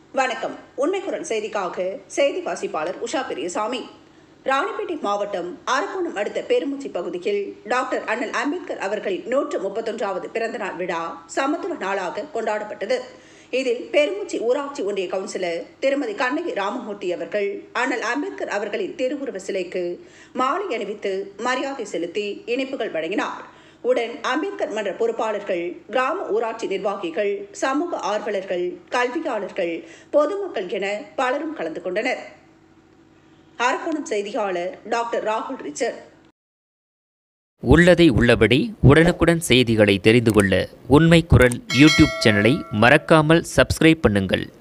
வணக்கம் உண்மை குரல் செய்திக்காக செய்தி வாசிப்பாளர் உஷா பெரியசாமி ராணிப்பேட்டை மாவட்டம் அரக்கோணம் அடுத்த பெருமுச்சி பகுதியில் டாக்டர் அண்ணல் அம்பேத்கர் அவர்களின் நூற்று முப்பத்தொன்றாவது பிறந்தநாள் விழா சமத்துவ நாளாக கொண்டாடப்பட்டது இதில் பெருமுச்சி ஊராட்சி ஒன்றிய கவுன்சிலர் திருமதி கண்ணகி ராமமூர்த்தி அவர்கள் அண்ணல் அம்பேத்கர் அவர்களின் திருவுருவ சிலைக்கு மாலை அணிவித்து மரியாதை செலுத்தி இனிப்புகள் வழங்கினார் உடன் அம்பேத்கர் மன்ற பொறுப்பாளர்கள் கிராம ஊராட்சி நிர்வாகிகள் சமூக ஆர்வலர்கள் கல்வியாளர்கள் பொதுமக்கள் என பலரும் கலந்து கொண்டனர் அரக்கோணம் செய்தியாளர் டாக்டர் ராகுல் ரிச்சர்ட் உள்ளதை உள்ளபடி உடனுக்குடன் செய்திகளை தெரிந்து கொள்ள உண்மை குரல் யூடியூப் சேனலை மறக்காமல் சப்ஸ்கிரைப் பண்ணுங்கள்